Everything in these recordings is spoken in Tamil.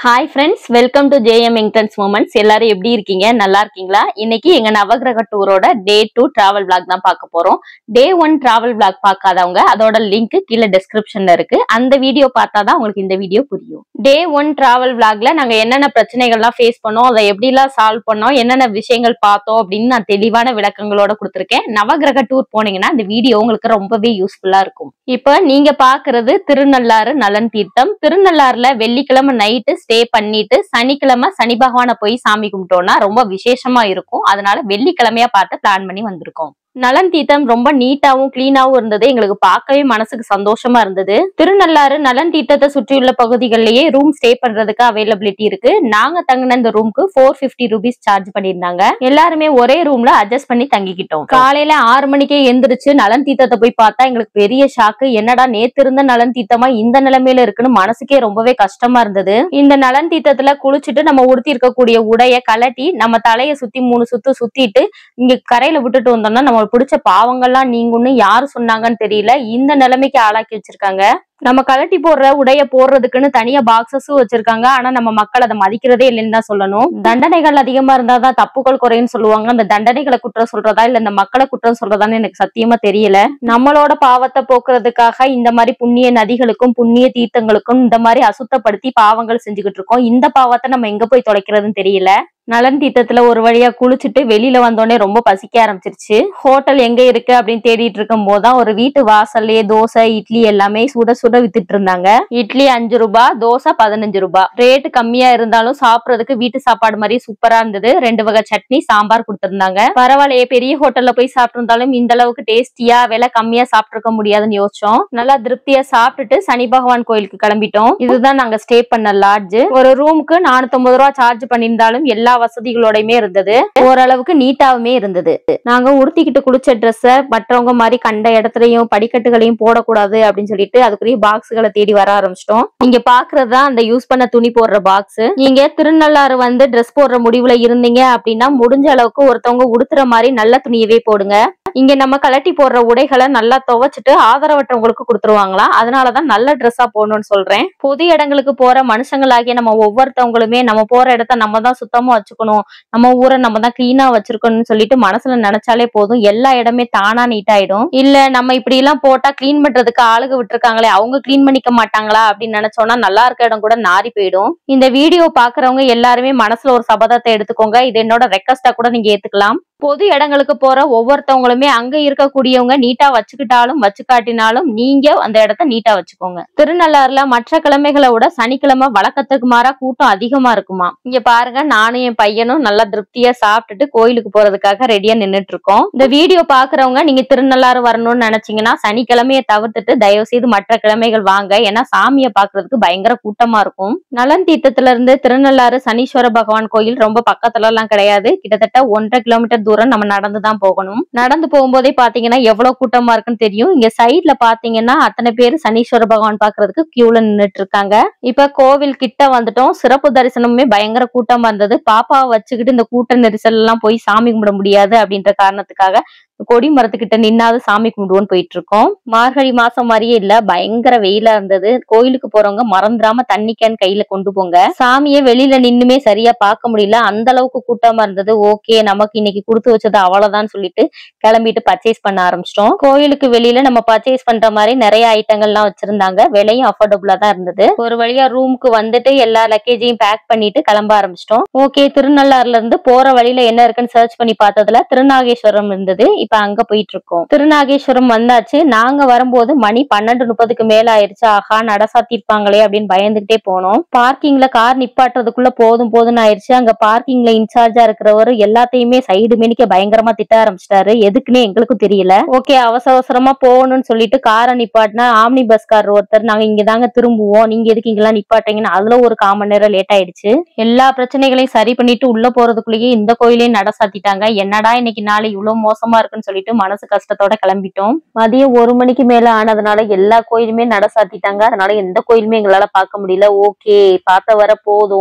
hi friends welcome to JM entrance moments எல்லாரும் எப்படி இருக்கீங்க நல்லா இருக்கீங்களா இன்னைக்கு எங்க நவகிரக டூரோட டே டூ டிராவல் vlog தான் பார்க்க போறோம் டே ஒன் டிராவல் vlog பார்க்காதவங்க அதோட லிங்க் கீழே டிஸ்கிரிப்ஷன்ல இருக்கு அந்த வீடியோ பார்த்தாதான் உங்களுக்கு இந்த வீடியோ புரியும் டே ஒன் டிராவல் vlogல நாங்க என்னென்ன பிரச்சனைகள்லாம் ஃபேஸ் பண்ணோம் அதை எப்படிலாம் சால்வ் பண்ணோம் என்னென்ன விஷயங்கள் பார்த்தோம் அப்படின்னு நான் தெளிவான விளக்கங்களோட கொடுத்துருக்கேன் நவகிரக டூர் போனீங்கன்னா இந்த வீடியோ உங்களுக்கு ரொம்பவே யூஸ்ஃபுல்லா இருக்கும் இப்போ நீங்க பாக்குறது திருநள்ளாறு நலன் தீர்த்தம் திருநள்ளாறுல வெள்ளிக்கிழமை நைட்டு ஸ்டே பண்ணிட்டு சனிக்கிழமை சனி பகவானை போய் சாமி கும்பிட்டோம்னா ரொம்ப விசேஷமா இருக்கும் அதனால வெள்ளிக்கிழமையா பார்த்து பிளான் பண்ணி வந்திருக்கோம் நலன் தீர்த்தம் ரொம்ப நீட்டாவும் கிளீனாவும் இருந்தது எங்களுக்கு பார்க்கவே மனசுக்கு சந்தோஷமா இருந்தது திருநள்ளாறு நலன் தீர்த்தத்தை சுற்றியுள்ள பகுதிகளிலேயே ரூம் ஸ்டே பண்றதுக்கு அவைலபிலிட்டி இருக்கு நாங்க தங்கின இந்த ரூமுக்கு ஃபோர் பிப்டி ருபீஸ் சார்ஜ் பண்ணியிருந்தாங்க எல்லாருமே ஒரே ரூம்ல அட்ஜஸ்ட் பண்ணி தங்கிக்கிட்டோம் காலையில ஆறு மணிக்கே எந்திரிச்சு நலன் தீர்த்தத்தை போய் பார்த்தா எங்களுக்கு பெரிய ஷாக்கு என்னடா நேத்து இருந்த நலன் தீர்த்தமா இந்த நிலைமையில இருக்குன்னு மனசுக்கே ரொம்பவே கஷ்டமா இருந்தது இந்த நலன் தீர்த்தத்துல குளிச்சுட்டு நம்ம உடுத்தி இருக்கக்கூடிய உடைய கலட்டி நம்ம தலைய சுத்தி மூணு சுத்து சுத்திட்டு இங்க கரையில விட்டுட்டு வந்தோம்னா நம்மளுக்கு பிடிச்ச பாவங்கள்லாம் நீங்கும்னு யாரு சொன்னாங்கன்னு தெரியல இந்த நிலைமைக்கு ஆளாக்கி வச்சிருக்காங்க நம்ம கலட்டி போடுற உடைய போடுறதுக்குன்னு தனியா பாக்ஸஸும் வச்சிருக்காங்க ஆனா நம்ம மக்கள் அதை மதிக்கிறதே இல்லைன்னு தான் சொல்லணும் தண்டனைகள் அதிகமா இருந்தாதான் தப்புகள் குறையுன்னு சொல்லுவாங்க அந்த தண்டனைகளை குற்றம் சொல்றதா இல்ல இந்த மக்களை குற்றம் சொல்றதான்னு எனக்கு சத்தியமா தெரியல நம்மளோட பாவத்தை போக்குறதுக்காக இந்த மாதிரி புண்ணிய நதிகளுக்கும் புண்ணிய தீர்த்தங்களுக்கும் இந்த மாதிரி அசுத்தப்படுத்தி பாவங்கள் செஞ்சுக்கிட்டு இருக்கோம் இந்த பாவத்தை நம்ம எங்க போய் தொலைக்கிறதுன்னு தெரியல நலன் தீர்த்தத்துல ஒரு வழியா குளிச்சுட்டு வெளியில வந்தோடனே ரொம்ப பசிக்க ஆரம்பிச்சிருச்சு ஹோட்டல் எங்க இருக்கு அப்படின்னு தேடிட்டு இருக்கும் போதுதான் ஒரு வீட்டு வாசல்லே தோசை இட்லி எல்லாமே சுட சுட வித்துட்டு இருந்தாங்க இட்லி அஞ்சு ரூபாய் தோசை பதினஞ்சு ரூபாய் ரேட்டு கம்மியா இருந்தாலும் சாப்பிடறதுக்கு வீட்டு சாப்பாடு மாதிரி சூப்பரா இருந்தது ரெண்டு வகை சட்னி சாம்பார் கொடுத்திருந்தாங்க பரவாயில்லையே பெரிய ஹோட்டல்ல போய் சாப்பிட்டிருந்தாலும் இந்த அளவுக்கு டேஸ்டியா விலை கம்மியா சாப்பிட்டிருக்க முடியாதுன்னு யோசிச்சோம் நல்லா திருப்தியா சாப்பிட்டுட்டு சனி பகவான் கோயிலுக்கு கிளம்பிட்டோம் இதுதான் நாங்க ஸ்டே பண்ண லாட்ஜ் ஒரு ரூமுக்கு நானூத்தி ரூபா சார்ஜ் பண்ணியிருந்தாலும் எல்லா வசதிகளோடையுமே இருந்தது ஓரளவுக்கு நீட்டாவுமே இருந்தது நாங்க உடுத்திக்கிட்டு குளிச்ச ட்ரெஸ்ஸ மற்றவங்க மாதிரி கண்ட இடத்துலயும் படிக்கட்டுகளையும் போடக்கூடாது அப்படின்னு சொல்லிட்டு அதுக்குரிய பாக்ஸ்களை தேடி வர ஆரம்பிச்சிட்டோம் நீங்க பாக்குறது தான் அந்த யூஸ் பண்ண துணி போடுற பாக்ஸ் நீங்க திருநள்ளாறு வந்து ட்ரெஸ் போடுற முடிவுல இருந்தீங்க அப்படின்னா முடிஞ்ச அளவுக்கு ஒருத்தவங்க உடுத்துற மாதிரி நல்ல துணியவே போடுங்க இங்க நம்ம கலட்டி போடுற உடைகளை நல்லா துவைச்சிட்டு ஆதரவற்றவங்களுக்கு கொடுத்துருவாங்களாம் அதனாலதான் நல்ல ட்ரெஸ்ஸா போடணும்னு சொல்றேன் பொது இடங்களுக்கு போற மனுஷங்களாகிய நம்ம ஒவ்வொருத்தவங்களுமே நம்ம போற இடத்த நம்ம தான் சுத்தமா வச்சுக்கணும் நம்ம ஊரை நம்ம தான் கிளீனா வச்சிருக்கணும்னு சொல்லிட்டு மனசுல நினைச்சாலே போதும் எல்லா இடமே தானா நீட் ஆயிடும் இல்ல நம்ம இப்படி எல்லாம் போட்டா கிளீன் பண்றதுக்கு ஆளுக விட்டுருக்காங்களே அவங்க கிளீன் பண்ணிக்க மாட்டாங்களா அப்படின்னு நினைச்சோம்னா நல்லா இருக்க இடம் கூட நாரி போயிடும் இந்த வீடியோ பாக்குறவங்க எல்லாருமே மனசுல ஒரு சபதத்தை எடுத்துக்கோங்க இது என்னோட ரெக்வஸ்டா கூட நீங்க ஏத்துக்கலாம் பொது இடங்களுக்கு போற ஒவ்வொருத்தவங்களுமே அங்க இருக்கக்கூடியவங்க நீட்டா வச்சுக்கிட்டாலும் வச்சுக்காட்டினாலும் நீங்க அந்த இடத்த நீட்டா வச்சுக்கோங்க திருநள்ளாறுல மற்ற கிழமைகளை விட சனிக்கிழமை வழக்கத்துக்கு மாறா கூட்டம் அதிகமா இருக்குமா இங்க பாருங்க நானும் என் பையனும் நல்லா திருப்தியா சாப்பிட்டுட்டு கோயிலுக்கு போறதுக்காக ரெடியா நின்னுட்டு இருக்கோம் இந்த வீடியோ பாக்குறவங்க நீங்க திருநள்ளாறு வரணும்னு நினைச்சீங்கன்னா சனிக்கிழமையை தவிர்த்துட்டு தயவு செய்து மற்ற கிழமைகள் வாங்க ஏன்னா சாமியை பாக்குறதுக்கு பயங்கர கூட்டமா இருக்கும் நலன் தீர்த்தத்துல இருந்து திருநள்ளாறு சனீஸ்வர பகவான் கோயில் ரொம்ப பக்கத்துல எல்லாம் கிடையாது கிட்டத்தட்ட ஒன்றரை கிலோமீட்டர் தூரம் நம்ம நடந்து தான் போகணும் நடந்து போகும்போதே பாத்தீங்கன்னா எவ்வளவு கூட்டமா இருக்குன்னு தெரியும் இங்க சைட்ல பாத்தீங்கன்னா அத்தனை பேர் சனீஸ்வர பகவான் பாக்குறதுக்கு கியூல நின்னுட்டு இருக்காங்க இப்ப கோவில் கிட்ட வந்துட்டோம் சிறப்பு தரிசனமுமே பயங்கர கூட்டமா இருந்தது பாப்பாவை வச்சுக்கிட்டு இந்த கூட்ட நெரிசல் எல்லாம் போய் சாமி கும்பிட முடியாது அப்படின்ற காரணத்துக்காக கொடி மரத்துக்கிட்ட நின்னாவது சாமி கும்பிடுவோன்னு போயிட்டு இருக்கோம் மார்கழி மாசம் மாதிரியே இல்ல பயங்கர வெயிலா இருந்தது கோயிலுக்கு போறவங்க மறந்துடாம தண்ணி கேன் கையில கொண்டு போங்க சாமியை வெளியில நின்னுமே சரியா பார்க்க முடியல அந்த அளவுக்கு கூட்டமா இருந்தது ஓகே நமக்கு இன்னைக்கு கொடுத்து வச்சது அவ்வளவுதான் சொல்லிட்டு கிளம்பிட்டு பர்ச்சேஸ் பண்ண ஆரம்பிச்சிட்டோம் கோயிலுக்கு வெளியில நம்ம பர்ச்சேஸ் பண்ற மாதிரி நிறைய ஐட்டங்கள்லாம் வச்சிருந்தாங்க விலையும் அஃபோர்டபுளா தான் இருந்தது ஒரு வழியா ரூமுக்கு வந்துட்டு எல்லா லக்கேஜையும் பேக் பண்ணிட்டு கிளம்ப ஆரம்பிச்சிட்டோம் ஓகே திருநள்ளாறுல இருந்து போற வழியில என்ன இருக்குன்னு சர்ச் பண்ணி பார்த்ததுல திருநாகேஸ்வரம் இருந்தது இப்ப அங்க போயிட்டு இருக்கோம் திருநாகேஸ்வரம் வந்தாச்சு நாங்க வரும்போது மணி பன்னெண்டு முப்பதுக்கு மேல ஆயிருச்சு ஆஹா நட சாத்திருப்பாங்களே அப்படின்னு பயந்துகிட்டே போனோம் பார்க்கிங்ல கார் நிப்பாட்டுறதுக்குள்ள போதும் போதும்னு ஆயிருச்சு அங்க பார்க்கிங்ல இன்சார்ஜா இருக்கிறவர் எல்லாத்தையுமே சைடு மேனிக்க பயங்கரமா திட்ட ஆரம்பிச்சிட்டாரு எதுக்குன்னே எங்களுக்கும் தெரியல ஓகே அவசர அவசரமா போகணும்னு சொல்லிட்டு காரை நிப்பாட்டினா ஆம்னி பஸ்காரர் ஒருத்தர் நாங்க இங்க தாங்க திரும்புவோம் நீங்க எதுக்கு இங்கெல்லாம் நிப்பாட்டீங்கன்னு அதுல ஒரு கால் மணி நேரம் லேட் ஆயிடுச்சு எல்லா பிரச்சனைகளையும் சரி பண்ணிட்டு உள்ள போறதுக்குள்ளேயே இந்த கோயிலையும் நட சாத்திட்டாங்க என்னடா இன்னைக்கு நாளை இவ்வளவு மோசமா இருக்குன்னு சொல்லிட்டு மனசு கஷ்டத்தோட கிளம்பிட்டோம் மதியம் ஒரு மணிக்கு மேல ஆனதுனால எல்லா கோயிலுமே நட சாத்திட்டாங்க அதனால எந்த கோயிலுமே எங்களால பார்க்க முடியல ஓகே பார்த்த வர போதும்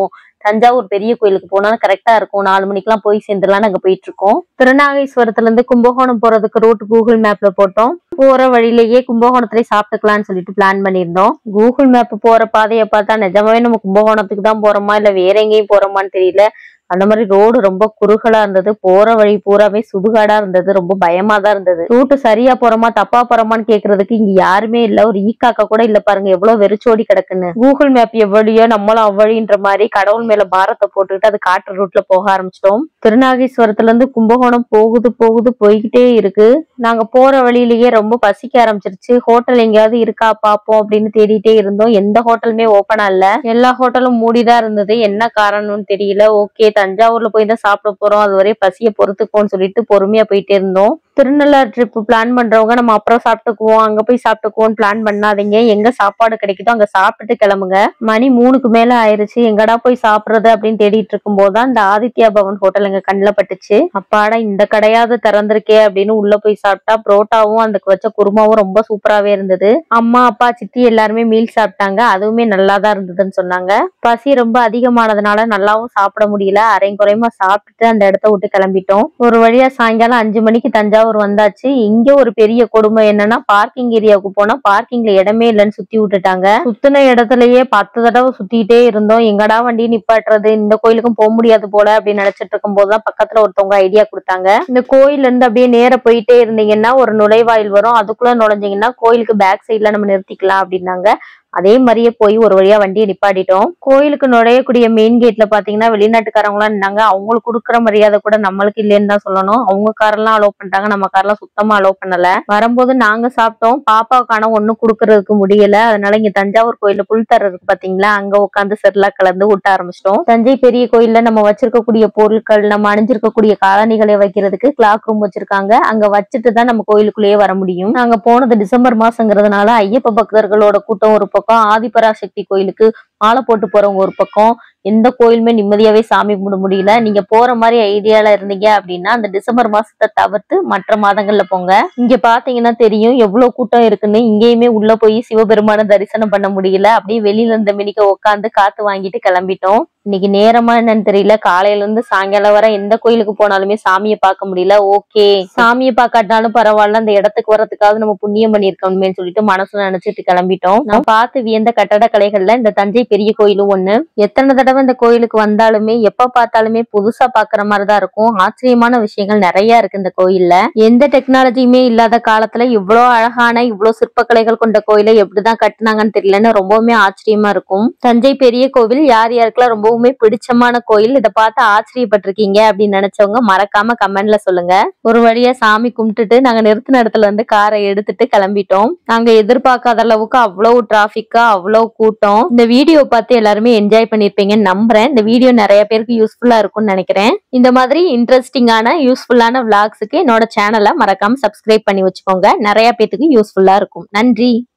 தஞ்சாவூர் பெரிய கோயிலுக்கு போனா கரெக்டா இருக்கும் நாலு மணிக்கெல்லாம் போய் சேர்ந்துடலாம் நாங்க போயிட்டு இருக்கோம் திருநாகேஸ்வரத்துல இருந்து கும்பகோணம் போறதுக்கு ரூட் கூகுள் மேப்ல போட்டோம் போற வழியிலேயே கும்பகோணத்திலே சாப்பிட்டுக்கலாம்னு சொல்லிட்டு பிளான் பண்ணியிருந்தோம் கூகுள் மேப் போற பாதையை பார்த்தா நிஜமாவே நம்ம கும்பகோணத்துக்கு தான் போறோமா இல்ல வேற எங்கேயும் போறோமான்னு தெரியல அந்த மாதிரி ரோடு ரொம்ப குறுகலா இருந்தது போற வழி பூராவே சுடுகாடா இருந்தது ரொம்ப பயமா தான் இருந்தது ரூட்டு சரியா போறோமா தப்பா போறோமான்னு கேக்குறதுக்கு இங்க யாருமே இல்ல ஒரு ஈக்காக்கா கூட இல்ல பாருங்க எவ்வளவு வெறிச்சோடி கிடக்குன்னு கூகுள் மேப் எவ்வளியோ நம்மளும் அவ்வழின்ற மாதிரி கடவுள் மேல பாரத்தை போட்டுக்கிட்டு அது காட்டுற ரூட்ல போக ஆரம்பிச்சிட்டோம் திருநாகேஸ்வரத்துல இருந்து கும்பகோணம் போகுது போகுது போய்கிட்டே இருக்கு நாங்க போற வழியிலேயே ரொம்ப பசிக்க ஆரம்பிச்சிருச்சு ஹோட்டல் எங்கேயாவது இருக்கா பாப்போம் அப்படின்னு தேடிட்டே இருந்தோம் எந்த ஹோட்டலுமே ஓப்பனா இல்ல எல்லா ஹோட்டலும் மூடிதான் இருந்தது என்ன காரணம்னு தெரியல ஓகே தஞ்சாவூர்ல போய் தான் சாப்பிட போறோம் அது வரையும் பசிய பொறுத்துக்கோன்னு சொல்லிட்டு பொறுமையா போயிட்டே இருந்தோம் திருநள்ளாறு ட்ரிப் பிளான் பண்றவங்க நம்ம அப்புறம் சாப்பிட்டுக்குவோம் அங்க போய் சாப்பிட்டுக்குவோம்னு பிளான் பண்ணாதீங்க எங்க சாப்பாடு கிடைக்குதோ அங்க சாப்பிட்டுட்டு கிளம்புங்க மணி மூணுக்கு மேல ஆயிருச்சு எங்கடா போய் சாப்பிடுறது அப்படின்னு தேடிட்டு இருக்கும் போதுதான் இந்த ஆதித்யா பவன் ஹோட்டல் எங்க கண்ணுல பட்டுச்சு அப்பாடா இந்த கடையாவது திறந்திருக்கே அப்படின்னு உள்ள போய் சாப்பிட்டா புரோட்டாவும் அதுக்கு வச்ச குருமாவும் ரொம்ப சூப்பராவே இருந்தது அம்மா அப்பா சித்தி எல்லாருமே மீல் சாப்பிட்டாங்க அதுவுமே நல்லா தான் இருந்ததுன்னு சொன்னாங்க பசி ரொம்ப அதிகமானதுனால நல்லாவும் சாப்பிட முடியல அரையும் குறையுமா சாப்பிட்டுட்டு அந்த இடத்த விட்டு கிளம்பிட்டோம் ஒரு வழியா சாயங்காலம் அஞ்சு மணிக்கு தஞ்சாவூர் வந்தாச்சு இங்க ஒரு பெரிய கொடுமை என்னன்னா பார்க்கிங் ஏரியாவுக்கு போனா பார்க்கிங்ல இடமே இல்லைன்னு சுத்தி விட்டுட்டாங்க சுத்தின இடத்துலயே பத்து தடவை சுத்திட்டே இருந்தோம் எங்கடா வண்டி நிப்பாட்டுறது இந்த கோயிலுக்கும் போக முடியாது போல அப்படின்னு நினைச்சிட்டு இருக்கும் போதுதான் பக்கத்துல ஒருத்தவங்க ஐடியா கொடுத்தாங்க இந்த கோயில்ல இருந்து அப்படியே நேர போயிட்டே இருந்தீங்கன்னா ஒரு நுழைவாயில் வரும் அதுக்குள்ள நுழைஞ்சீங்கன்னா கோயிலுக்கு பேக் சைட்ல நம்ம நிறுத்திக்கலாம் அப்படின்னாங்க அதே மாதிரியே போய் ஒரு வழியா வண்டியை நிப்பாட்டிட்டோம் கோயிலுக்கு நுழையக்கூடிய மெயின் கேட்ல பாத்தீங்கன்னா வெளிநாட்டுக்காரங்களாம் இருந்தாங்க அவங்களுக்கு கொடுக்குற மரியாதை கூட நம்மளுக்கு இல்லைன்னு தான் சொல்லணும் அவங்க காரெல்லாம் அலோவ் பண்ணிட்டாங்க நம்ம கார்லாம் சுத்தமா அலோவ் பண்ணல வரும்போது நாங்க சாப்பிட்டோம் பாப்பாவுக்கான ஒண்ணும் கொடுக்கறதுக்கு முடியல அதனால இங்க தஞ்சாவூர் கோயில்ல புல்தர இருக்கு பாத்தீங்களா அங்க உட்காந்து செர்லா கலந்து ஊட்ட ஆரம்பிச்சிட்டோம் தஞ்சை பெரிய கோயில்ல நம்ம வச்சிருக்கக்கூடிய பொருட்கள் நம்ம அணிஞ்சிருக்கக்கூடிய காலணிகளை வைக்கிறதுக்கு கிளாக் ரூம் வச்சிருக்காங்க அங்க வச்சுட்டு தான் நம்ம கோயிலுக்குள்ளேயே வர முடியும் நாங்க போனது டிசம்பர் மாசங்கிறதுனால ஐயப்ப பக்தர்களோட கூட்டம் ஒரு பக்கம் ஆதிபராசக்தி கோயிலுக்கு மாலை போட்டு போறவங்க ஒரு பக்கம் எந்த கோயிலுமே நிம்மதியாவே சாமி கும்பிட முடியல நீங்க போற மாதிரி ஐடியால இருந்தீங்க அப்படின்னா அந்த டிசம்பர் மாசத்தை தவிர்த்து மற்ற மாதங்கள்ல போங்க இங்க பாத்தீங்கன்னா தெரியும் எவ்வளவு கூட்டம் இருக்குன்னு இங்கேயுமே உள்ள போய் சிவபெருமான தரிசனம் பண்ண முடியல அப்படியே வெளியில இருந்த மினிக்க உட்காந்து காத்து வாங்கிட்டு கிளம்பிட்டோம் இன்னைக்கு நேரமா என்னன்னு தெரியல காலையில இருந்து சாயங்காலம் வரை எந்த கோயிலுக்கு போனாலுமே சாமியை பார்க்க முடியல ஓகே சாமியை பார்க்காட்டாலும் பரவாயில்ல அந்த இடத்துக்கு வரதுக்காவது நம்ம புண்ணியம் பண்ணிருக்கோமே சொல்லிட்டு மனசுல நினைச்சிட்டு கிளம்பிட்டோம் நான் பார்த்து வியந்த கட்டடக்கலைகள்ல இந்த தஞ்சை பெரிய கோயிலும் ஒண்ணு எத்தனை தடவை இந்த கோயிலுக்கு வந்தாலுமே எப்ப பார்த்தாலுமே புதுசா பாக்குற மாதிரிதான் இருக்கும் ஆச்சரியமான விஷயங்கள் நிறைய இருக்கு இந்த கோயில்ல எந்த டெக்னாலஜியுமே இல்லாத காலத்துல இவ்வளோ அழகான இவ்வளோ சிற்பக்கலைகள் கொண்ட கோயிலை எப்படிதான் கட்டுனாங்கன்னு தெரியலன்னு ரொம்பவுமே ஆச்சரியமா இருக்கும் தஞ்சை பெரிய கோவில் யார் யாருக்கெல்லாம் ரொம்பவுமே பிடிச்சமான கோயில் இதை பார்த்து ஆச்சரியப்பட்டிருக்கீங்க அப்படின்னு நினைச்சவங்க மறக்காம கமெண்ட்ல சொல்லுங்க ஒரு வழியா சாமி கும்பிட்டுட்டு நாங்க நிறுத்தின இடத்துல இருந்து காரை எடுத்துட்டு கிளம்பிட்டோம் நாங்க எதிர்பார்க்காத அளவுக்கு அவ்வளவு டிராபிக்கா அவ்வளவு கூட்டம் இந்த வீடியோ பார்த்து எல்லாருமே என்ஜாய் பண்ணிருப்பீங்கன்னு நம்புறேன் இந்த வீடியோ நிறைய பேருக்கு யூஸ்ஃபுல்லா இருக்கும்னு நினைக்கிறேன் இந்த மாதிரி இன்ட்ரெஸ்டிங்கான யூஸ்ஃபுல்லான விளாக்ஸுக்கு என்னோட சேனலை மறக்காம சப்ஸ்கிரைப் பண்ணி வச்சுக்கோங்க நிறைய பேத்துக்கு யூஸ்ஃபுல்லா இருக்கும் நன்றி